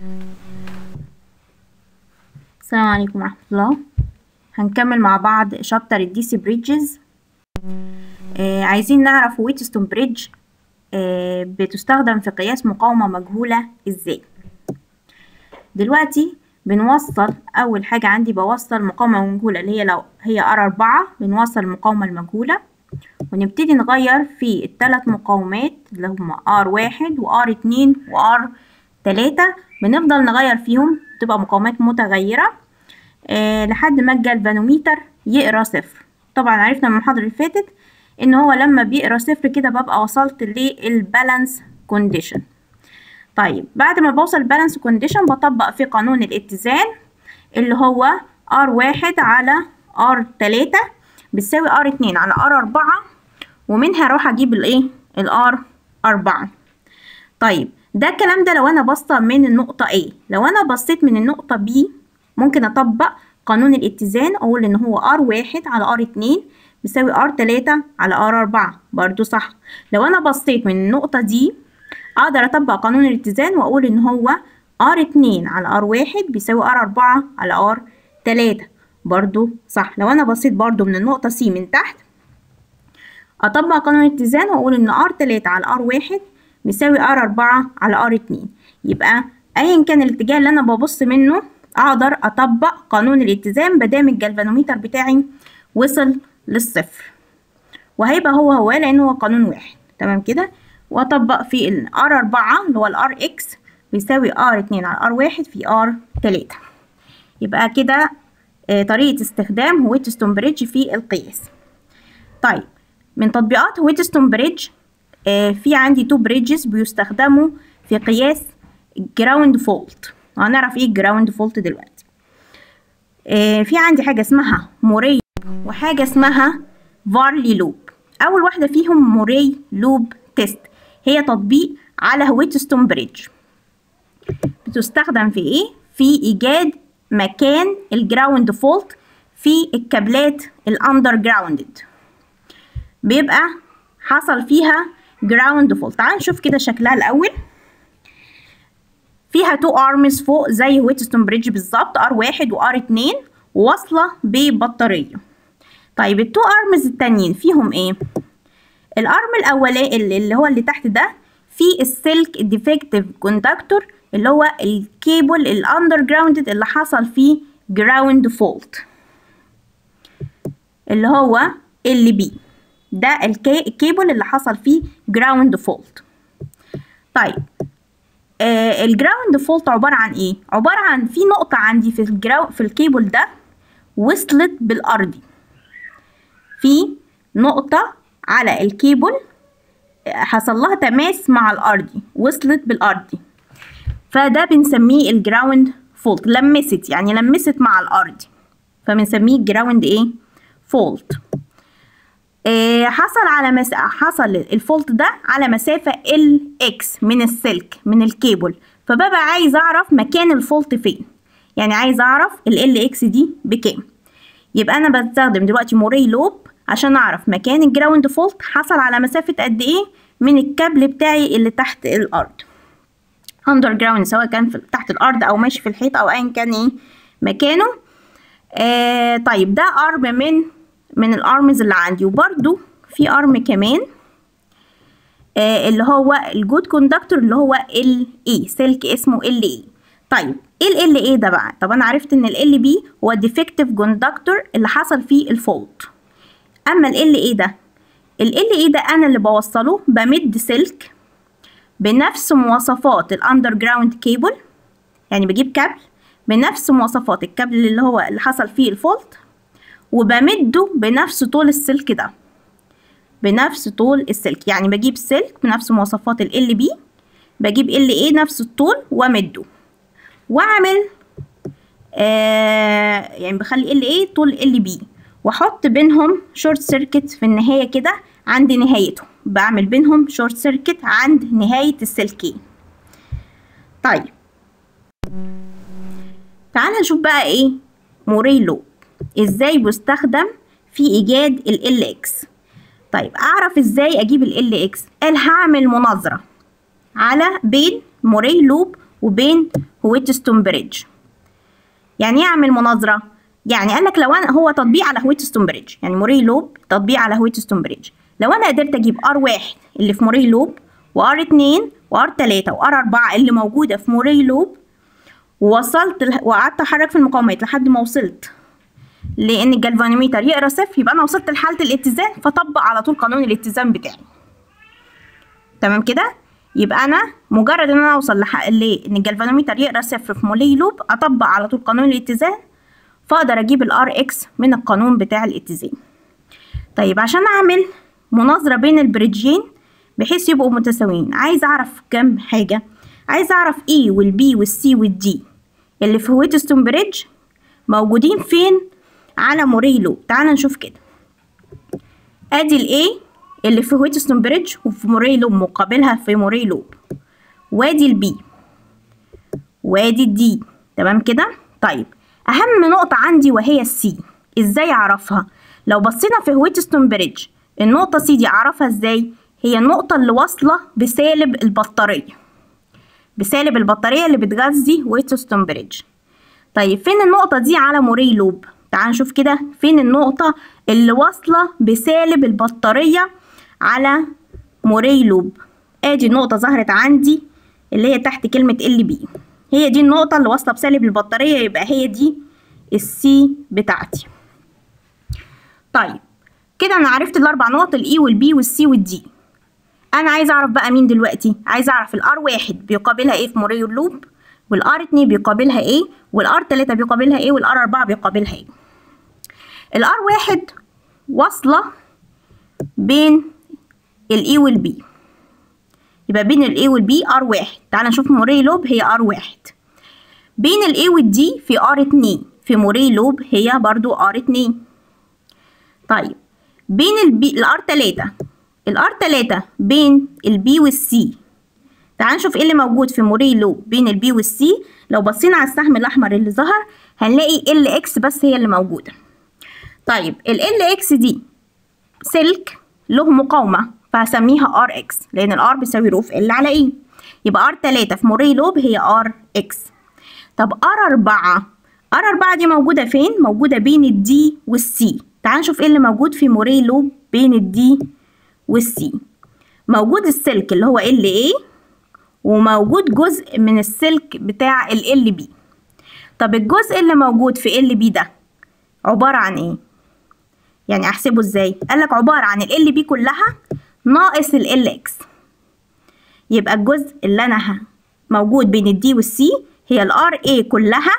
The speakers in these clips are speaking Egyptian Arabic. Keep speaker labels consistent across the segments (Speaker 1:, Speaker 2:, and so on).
Speaker 1: السلام عليكم ورحمة الله هنكمل مع بعض شابتر الدي سي بريدجز آه عايزين نعرف ويتستون بريدج آه بتستخدم في قياس مقاومة مجهولة ازاي دلوقتي بنوصل اول حاجة عندي بوصل مقاومة مجهولة اللي هي لو هي ار اربعة بنوصل المقاومة المجهولة ونبتدي نغير في الثلاث مقاومات اللي هما ار واحد وار اتنين وار تلاتة بنفضل نغير فيهم تبقى مقاومات متغيرة أه لحد ما الجالفانوميتر يقرا صفر طبعا عرفنا من المحاضرة اللي فاتت ان هو لما بيقرا صفر كده ببقى وصلت للبالانس كونديشن طيب بعد ما بوصل البالانس كونديشن بطبق في قانون الاتزان اللي هو ار واحد على ار تلاتة بتساوي ار اتنين على ار اربعة ومنها اروح اجيب الايه الار اربعة طيب ده الكلام ده لو انا باصه من النقطة A لو انا بصيت من النقطة B ممكن اطبق قانون الاتزان اقول ان هو ار واحد على ار اتنين بيساوي ار تلاتة على ار اربعة برضو صح لو انا بصيت من النقطة دي اقدر اطبق قانون الاتزان واقول ان هو ار اتنين على ار واحد بيساوي ار اربعة على ار تلاتة برضو صح لو انا بصيت برضو من النقطة C من تحت اطبق قانون الاتزان واقول ان ار تلاتة على ار واحد بيساوي ار اربعة على ار اتنين يبقى ايا كان الاتجاه اللي انا ببص منه اقدر اطبق قانون الاتزان مادام الجلفانوميتر بتاعي وصل للصفر وهيبقى هو هو لان هو قانون واحد تمام كده واطبق في ال ار اربعة اللي هو ال ار اكس بيساوي ار اتنين على ار واحد في ار تلاتة يبقى كده آه طريقة استخدام ويتستون بريدج في القياس طيب من تطبيقات ويتستون بريدج آه في عندي تو بريدجز بيستخدموا في قياس جراوند فولت وهنعرف ايه الجراوند فولت دلوقتي آه في عندي حاجة اسمها موري وحاجة اسمها فارلي لوب أول واحدة فيهم موري لوب تيست هي تطبيق على ويتستون بريدج بتستخدم في ايه في ايجاد مكان الجراوند فولت في الكابلات الاندر جراوندد بيبقى حصل فيها جراوند فولت تعال نشوف كده شكلها الاول فيها تو ارمز فوق زي ويتستون بريدج بالظبط ار واحد وار اتنين واصلة ببطارية طيب التو ارمز التانيين فيهم ايه الارم الاولاني اللي هو اللي تحت ده فيه السلك الديفكتيف كوندكتور اللي هو الكيبل الاندر جراوندد اللي حصل فيه جراوند فولت اللي هو ال بي ده الكيبل اللي حصل فيه جراوند فولت طيب آه الجراوند فولت عبارة عن ايه عبارة عن في نقطة عندي في الجراو في الكيبل ده وصلت بالارضي في نقطة على الكيبل حصل لها تماس مع الارضي وصلت بالارضي فده بنسميه الجراوند فولت لمست يعني لمست مع الارض فبنسميه الجراوند ايه فولت إيه حصل على مس... حصل الفولت ده على مسافة ال اكس من السلك من الكيبل فببقى عايز اعرف مكان الفولت فين يعني عايز اعرف ال ال اكس دي بكام يبقى انا بستخدم دلوقتي موري لوب عشان اعرف مكان الجراوند فولت حصل على مسافة قد ايه من الكابل بتاعي اللي تحت الارض اندر جراوند سواء كان في تحت الارض او ماشي في الحيط او ايا كان ايه مكانه آه طيب ده ارم من من الارمز اللي عندي وبرده في ارم كمان آه اللي هو الجود كوندكتور اللي هو ال اي سلك اسمه ال اي طيب ايه ال اي ده بقى طب انا عرفت ان ال بي هو الديفكتيف كوندكتور اللي حصل فيه الفولت اما ال اي ده ال اي ده انا اللي بوصله بمد سلك بنفس مواصفات الاندر جراوند كيبل يعني بجيب كابل بنفس مواصفات الكابل اللي هو اللي حصل فيه الفولت وبمده بنفس طول السلك ده بنفس طول السلك يعني بجيب سلك بنفس مواصفات ال بي بجيب ال اي نفس الطول وامده واعمل آه يعني بخلي ال اي طول ال بي واحط بينهم شورت سيركت في النهايه كده عند نهايته بعمل بينهم شورت سيركت عند نهايه السلكين طيب تعال نشوف بقى ايه موري لوب ازاي بيستخدم في ايجاد ال اكس طيب اعرف ازاي اجيب ال اكس قال هعمل مناظره على بين موري لوب وبين ويتستون بريدج يعني ايه اعمل مناظره يعني قال لك لو انا هو تطبيق على هويتستون بريدج يعني موري لوب تطبيق على هويتستون بريدج لو انا قدرت اجيب ار واحد اللي في موري لوب وار اتنين وار تلاتة وار اربعة اللي موجودة في موري لوب ووصلت ل... وقعدت احرك في المقاومات لحد ما وصلت لان الجالفانوميتر يقرا صفر يبقى انا وصلت لحالة الاتزان فطبق على طول قانون الاتزان بتاعي تمام كده يبقى انا مجرد ان انا اوصل لح... لان الجالفانوميتر يقرا صفر في مولي لوب اطبق على طول قانون الاتزان فاقدر اجيب الار اكس من القانون بتاع الاتزان طيب عشان اعمل مناظرة بين البريدجين بحيث يبقوا متساويين عايز اعرف كم حاجة عايز اعرف اي والبي والسي والدي اللي في ويتستون بريدج موجودين فين على موري لوب تعال نشوف كده ادي الاي اللي في ويتستون بريدج وفي موري لوب مقابلها في موري لوب وادي البي وادي الدي تمام كده طيب اهم نقطة عندي وهي السي ازاي اعرفها لو بصينا في ويتستون بريدج النقطة سي دي اعرفها ازاي هي النقطة اللي واصلة بسالب البطارية بسالب البطارية اللي بتغذي ويتستون بريدج طيب فين النقطة دي على موري لوب تعال نشوف كده فين النقطة اللي واصلة بسالب البطارية على موري لوب ادي النقطة ظهرت عندي اللي هي تحت كلمة ال بي هي دي النقطة اللي واصلة بسالب البطارية يبقى هي دي السي بتاعتي طيب كده انا عرفت الاربع نقط الاي والبي والسي والدي انا عايز اعرف بقى مين دلوقتي عايز اعرف الار واحد بيقابلها ايه في موريو لوب والار اتنين بيقابلها ايه والار تلاتة بيقابلها ايه والار اربعة بيقابلها ايه الار واحد واصلة بين الاي والبي يبقى بين الاي والبي ار واحد تعال نشوف موري لوب هي ار واحد بين الاي والدي في ار اتنين في موري لوب هي برضو ار اتنين طيب بين البي الار تلاتة الار تلاتة بين البي والسي تعال نشوف ايه اللي موجود في موري لوب بين البي والسي لو بصينا على السهم الاحمر اللي ظهر هنلاقي ال اكس بس هي اللي موجوده طيب ال ال اكس دي سلك له مقاومه فهسميها ار اكس لان الار بيساوي رو في ال على ايه يبقى ار تلاتة في موري لوب هي ار اكس طب ار اربعة ار اربعة دي موجوده فين موجوده بين الدي والسي تعال نشوف ايه اللي موجود في موري لوب بين الدي والسي موجود السلك اللي هو ال اي وموجود جزء من السلك بتاع ال ال بي طب الجزء اللي موجود في ال بي ده عبارة عن ايه يعني احسبه ازاي قالك عبارة عن ال ال بي كلها ناقص ال ال اكس يبقى الجزء اللي انا ه- موجود بين الدي والسي هي الار اي كلها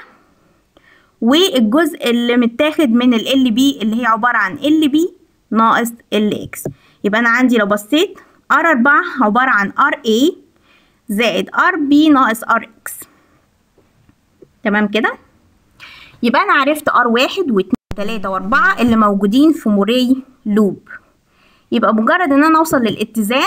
Speaker 1: والجزء اللي متاخد من ال ال بي اللي هي عبارة عن ال بي ناقص ال اكس يبقى انا عندي لو بصيت ار اربعة عبارة عن ار اي زائد ار بي ناقص ار اكس تمام كده يبقى انا عرفت ار واحد واتنين وتلاتة واربعة اللي موجودين في موري لوب يبقى مجرد ان انا اوصل للاتزان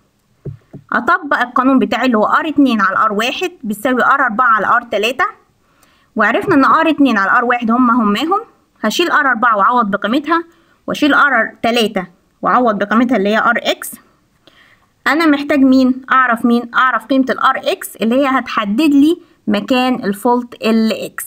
Speaker 1: اطبق القانون بتاعي اللي هو ار اتنين على ار واحد بيساوي ار اربعة على ار تلاتة وعرفنا ان ار اتنين على ار واحد هما هماهم هشيل ار اربعة واعوض بقيمتها واشيل ار تلاتة واعوض بقيمتها اللي هي ار اكس انا محتاج مين اعرف مين اعرف قيمه الار اكس اللي هي هتحدد لي مكان الفولت ال اكس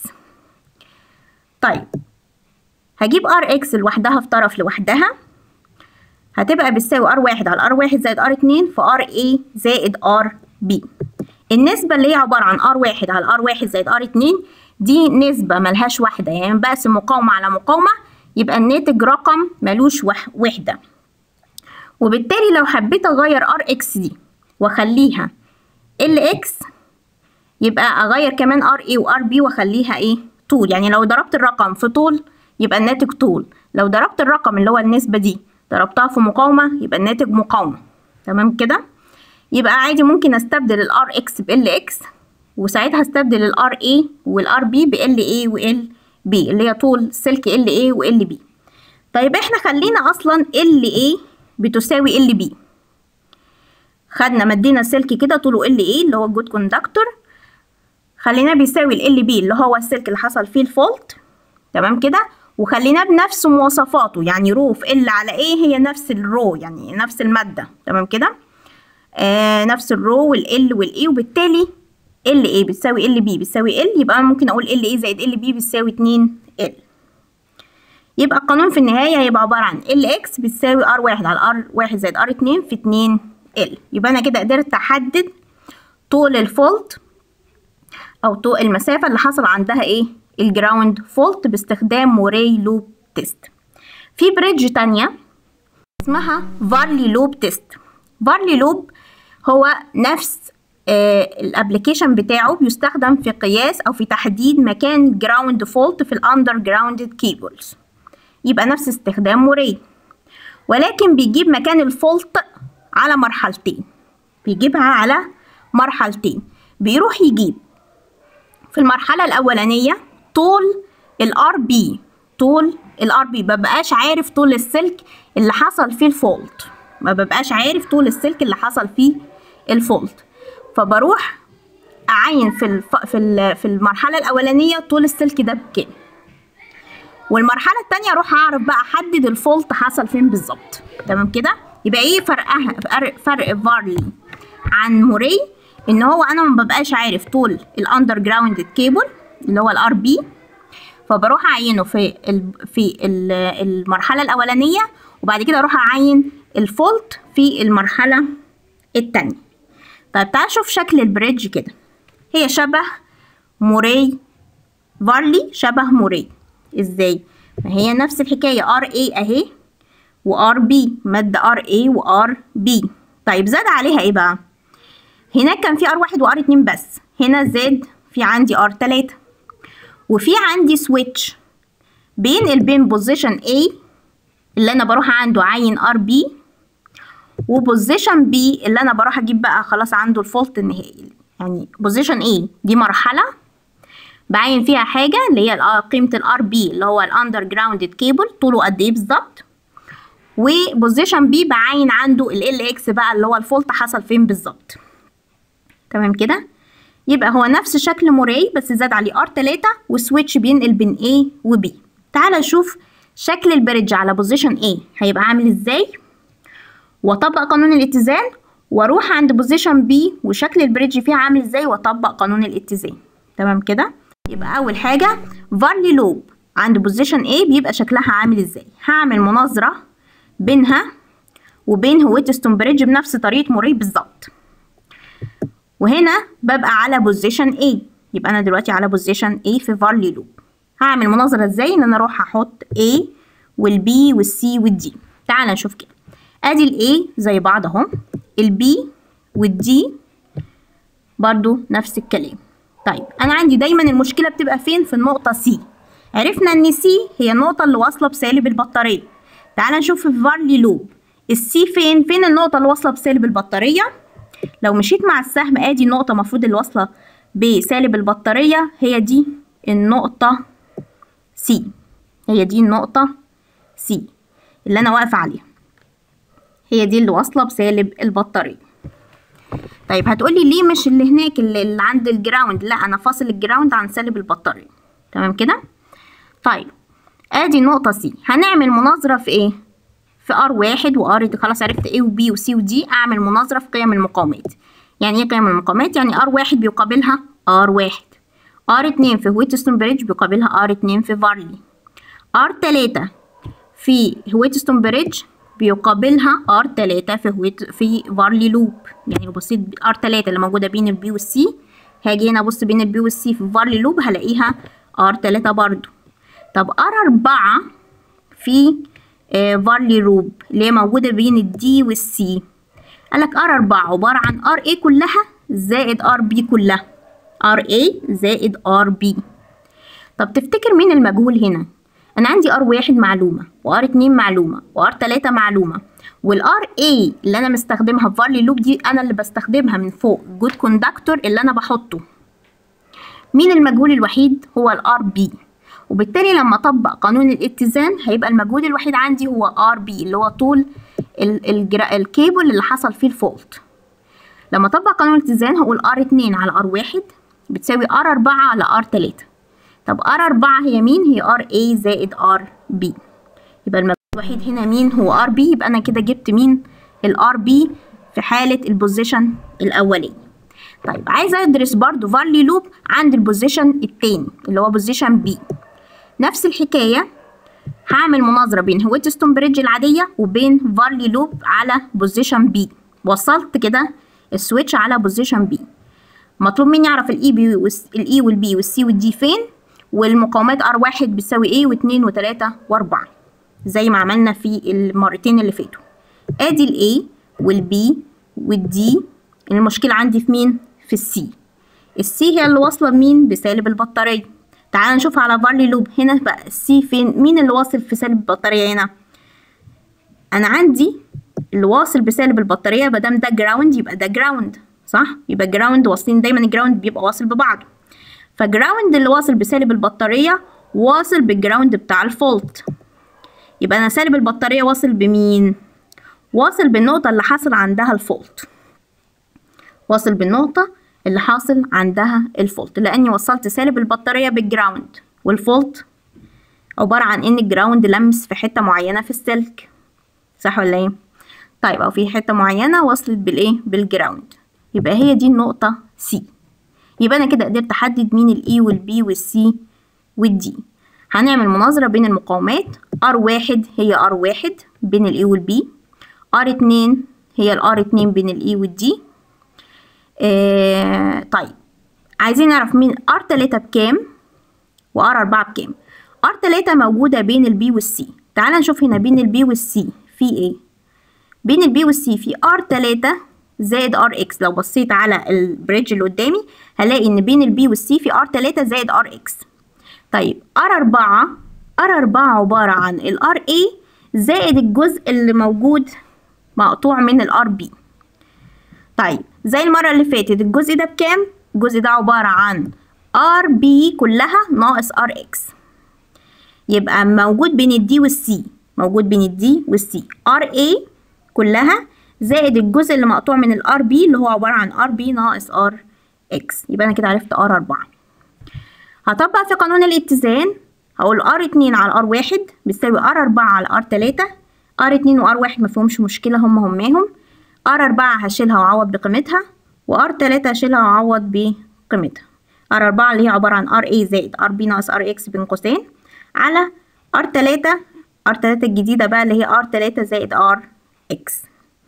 Speaker 1: طيب هجيب ار اكس لوحدها في طرف لوحدها هتبقى بتساوي ار واحد على ار واحد زائد ار اتنين في ار اي زائد ار بي النسبة اللي هي عبارة عن ار واحد على ار واحد زائد ار اتنين دي نسبة ملهاش واحدة يعني بقسم مقاومة على مقاومة يبقى الناتج رقم ملوش وح- وحدة وبالتالي لو حبيت اغير ار اكس دي واخليها ال اكس يبقى اغير كمان ار اي وار بي واخليها ايه طول يعني لو ضربت الرقم في طول يبقى الناتج طول لو ضربت الرقم اللي هو النسبة دي ضربتها في مقاومة يبقى الناتج مقاومة تمام كده يبقى عادي ممكن استبدل الار اكس بال اكس وساعتها استبدل الار اي والار بي بال اي وال بي اللي هي طول سلك ال اي وال بي طيب احنا خلينا اصلا ال اي بتساوي ال بي خدنا مدينا سلك كده طوله ال اي اللي هو الجود كوندكتور خليناه بيساوي ال بي اللي هو السلك اللي حصل فيه الفولت تمام كده وخليناه بنفس مواصفاته يعني رو في ال على ايه هي نفس الرو يعني نفس المادة تمام كده آه نفس الرو والال والاي وبالتالي ال A بتساوي ال B بتساوي ال يبقى أنا ممكن أقول ال A زائد ال B بتساوي 2 ال يبقى القانون في النهاية هيبقى عبارة عن ال X بتساوي R واحد على R واحد زائد R اتنين في 2 ال يبقى أنا كده قدرت أحدد طول الفولت أو طول المسافة اللي حصل عندها إيه الجراوند فولت باستخدام موري لوب تيست في بريدج تانية اسمها فارلي لوب تيست فارلي لوب هو نفس آه الابلكيشن بتاعه بيستخدم في قياس او في تحديد مكان جراوند فولت في الاندر جراوندد كيبلز يبقى نفس استخدام موري ولكن بيجيب مكان الفولت على مرحلتين بيجيبها على مرحلتين بيروح يجيب في المرحلة الأولانية طول الار بي طول الار بي مبقاش عارف طول السلك اللي حصل فيه الفولت ما ببقاش عارف طول السلك اللي حصل فيه الفولت فبروح اعين في الف... في في المرحله الاولانيه طول السلك ده بكام والمرحله الثانيه اروح اعرف بقى احدد الفولت حصل فين بالظبط تمام كده يبقى ايه فرقها فرق, فرق فارلي عن موري ان هو انا ما ببقاش عارف طول الاندر جراوند كيبل اللي هو الار بي فبروح اعينه في ال في ال المرحله الاولانيه وبعد كده اروح اعين الفولت في المرحله الثانيه طيب تعال نشوف شكل البريدج كده هي شبه موري فارلي شبه موري ازاي ما هي نفس الحكايه ار اي اهي وار بي مد ار اي وار بي طيب زاد عليها ايه بقى هناك كان في ار واحد وار اتنين بس هنا زاد في عندي ار تلاتة وفي عندي سويتش بين بين بوزيشن A اللي انا بروح عنده عين ار بي وبوزيشن B اللي انا بروح اجيب بقى خلاص عنده الفولت النهائي يعني بوزيشن A دي مرحلة بعين فيها حاجة اللي هي قيمة الار بي اللي هو الاندر جراوندد كيبل طوله قد ايه بالظبط وبوزيشن B بعين عنده ال ال اكس بقى اللي هو الفولت حصل فين بالظبط تمام كده يبقى هو نفس شكل موري بس زاد عليه ار 3 وسويتش بينقل بين A و B تعال نشوف شكل البريدج على بوزيشن A هيبقى عامل ازاي واطبق قانون الاتزان واروح عند بوزيشن B وشكل البريدج فيها عامل ازاي واطبق قانون الاتزان تمام كده يبقى اول حاجه فارلي لوب عند بوزيشن A بيبقى شكلها عامل ازاي هعمل مناظره بينها وبين هويتستون بريدج بنفس طريقه موري بالظبط وهنا ببقى على بوزيشن A يبقى انا دلوقتي على بوزيشن A في فارلي لوب هعمل مناظرة ازاي ان انا اروح احط A والبي والسي والدي تعال نشوف كده ادي الاي زي بعض اهو البي والدي برضو نفس الكلام طيب انا عندي دايما المشكلة بتبقى فين في النقطة سي عرفنا ان سي هي النقطة اللي واصلة بسالب البطارية تعال نشوف في فارلي لوب السي فين فين النقطة اللي واصلة بسالب البطارية لو مشيت مع السهم ادي النقطة المفروض اللي واصلة بسالب البطارية هي دي النقطة سي هي دي النقطة سي اللي أنا واقفة عليها هي دي اللي واصلة بسالب البطارية طيب هتقولي ليه مش اللي هناك اللي, اللي عند الجراوند لا أنا فاصل الجراوند عن سالب البطارية تمام كده طيب ادي النقطة سي هنعمل مناظرة في ايه في ار واحد وار خلاص عرفت ايه وبي وسي ودي اعمل مناظرة في قيم المقاومات يعني ايه قيم المقاومات يعني ار واحد بيقابلها ار واحد ار اتنين في ويتستون بريدج بيقابلها ار اتنين في فارلي ار تلاتة في ويتستون بريدج بيقابلها ار تلاتة في ويت في فارلي لوب يعني لو بصيت ار تلاتة اللي موجودة بين البي والسي هاجي هنا ابص بين البي والسي في فارلي لوب هلاقيها ار تلاتة برضو طب ار اربعة في آه فارلي لوب اللي هي موجودة بين الدي والسي قالك ار اربعة عبارة عن ار اي كلها زائد ار بي كلها ار اي زائد ار بي طب تفتكر مين المجهول هنا انا عندي ار واحد معلومه وار اتنين معلومه وار تلاتة معلومه والار اي اللي انا مستخدمها في فارلي لوب دي انا اللي بستخدمها من فوق جود كوندكتور اللي انا بحطه مين المجهول الوحيد هو الار بي وبالتالي لما اطبق قانون الاتزان هيبقى المجهول الوحيد عندي هو ار بي اللي هو طول الكيبل اللي حصل فيه الفولت لما اطبق قانون الاتزان هقول ار اتنين على ار واحد بتساوي ار أربعة على ار تلاتة طب ار أربعة هي مين؟ هي ار اي زائد ار بي يبقى المجهول الوحيد هنا مين هو ار بي يبقى أنا كده جبت مين؟ الار بي في حالة البوزيشن الأولاني طيب عايزه ادرس برضو فارلي لوب عند البوزيشن التاني اللي هو بوزيشن بي نفس الحكايه هعمل مناظره بين ويتستون بريدج العاديه وبين فارلي لوب على بوزيشن بي وصلت كده السويتش على بوزيشن بي مطلوب مني اعرف الاي بي الاي والبي والسي والدي فين والمقاومات ار واحد بتساوي ايه واتنين وتلاتة واربعة زي ما عملنا في المرتين اللي فاتوا ادي الاي والبي والدي المشكلة عندي في مين؟ في السي السي هي اللي واصلة بمين؟ بسالب البطارية تعال نشوف على فارلي لوب هنا بقى السي فين؟ مين اللي واصل في سالب البطارية هنا؟ أنا عندي اللي واصل بسالب البطارية مادام ده جراوند يبقى ده جراوند صح؟ يبقى جراوند واصلين دايما الجراوند بيبقى واصل ببعضه فجراوند اللي واصل بسالب البطارية واصل بالجراوند بتاع الفولت يبقى أنا سالب البطارية واصل بمين؟ واصل بالنقطة اللي حصل عندها الفولت واصل بالنقطة اللي حاصل عندها الفولت لأني وصلت سالب البطارية بالجراوند والفولت عبارة عن إن الجراوند لمس في حتة معينة في السلك صح ولا إيه؟ طيب أو في حتة معينة وصلت بالإيه؟ بالجراوند يبقى هي دي النقطة سي يبقى أنا كده قدرت أحدد مين الإي والبي والسي والدي هنعمل مناظرة بين المقاومات ار واحد هي ار واحد بين الإي والبي ار اتنين هي الار اتنين بين الإي والدي آه طيب عايزين نعرف مين ار تلاتة بكام وار أربعة بكام ار تلاتة موجودة بين البي والسي تعال نشوف هنا بين البي والسي في ايه بين البي والسي في ار تلاتة زائد ار اكس لو بصيت على البريدج اللي قدامي هلاقي ان بين البي والسي في ار تلاتة زائد ار اكس طيب ار أربعة ار أربعة عبارة عن الار اي زائد الجزء اللي موجود مقطوع من الار بي طيب زي المرة اللي فاتت الجزء ده بكام؟ الجزء ده عبارة عن ار بي كلها ناقص ار اكس يبقى موجود بين الدي والسي موجود بين الدي والسي ار اي كلها زائد الجزء اللي مقطوع من الار بي اللي هو عبارة عن ار بي ناقص ار اكس يبقى انا كده عرفت ار أربعة هطبق في قانون الاتزان هقول ار اتنين على ار واحد بتساوي ار أربعة على ار تلاتة ار اتنين وار واحد مفيهمش مشكلة هما هماهم ار أربعة هشيلها وأعوض بقيمتها وار تلاتة هشيلها وأعوض بقيمتها ار أربعة اللي هي عبارة عن ار اي زائد ار بي ناقص ار اكس بين قوسين على ار تلاتة ار تلاتة الجديدة بقى اللي هي ار تلاتة زائد ار اكس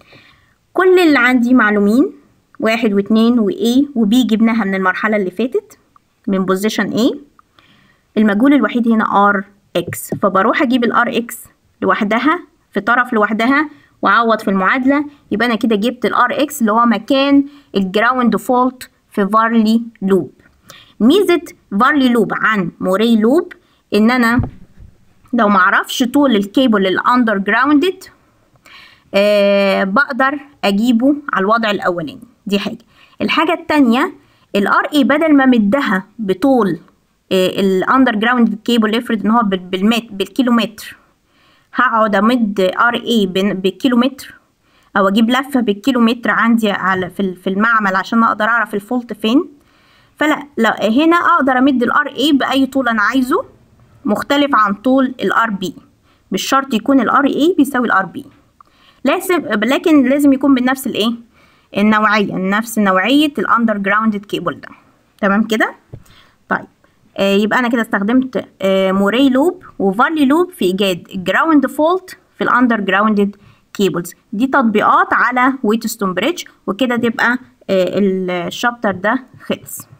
Speaker 1: كل اللي عندي معلومين واحد واتنين و A و B جبناها من المرحلة اللي فاتت من بوزيشن A المجهول الوحيد هنا R X فبروح أجيب ال R X لوحدها في طرف لوحدها وأعوض في المعادلة يبقى أنا كده جبت ال R X اللي هو مكان الجراوند فولت في فارلي لوب ميزة فارلي لوب عن موري لوب إن أنا لو معرفش طول الكيبل الأندر جراوندد آه بقدر اجيبه على الوضع الاولاني دي حاجه الحاجه التانية الار اي بدل ما مدها بطول آه الاندر جراوند كيبل افرض ان هو بالمتر بالكيلومتر هقعد امد ار اي بالكيلومتر او اجيب لفه بالكيلومتر عندي على في في المعمل عشان اقدر اعرف الفولت فين فلا لا هنا اقدر امد الار اي باي طول انا عايزه مختلف عن طول الار بي مش شرط يكون الار اي بيساوي الار بي لازم لكن لازم يكون بنفس الايه النوعيه نفس نوعيه الاندر جراوندد كيبل ده تمام كده طيب آه يبقى انا كده استخدمت آه موري لوب وفارلي لوب في ايجاد الجراوند فولت في الاندر جراوندد كيبلز دي تطبيقات على ويتستون بريدج وكده تبقى آه الشابتر ده خلص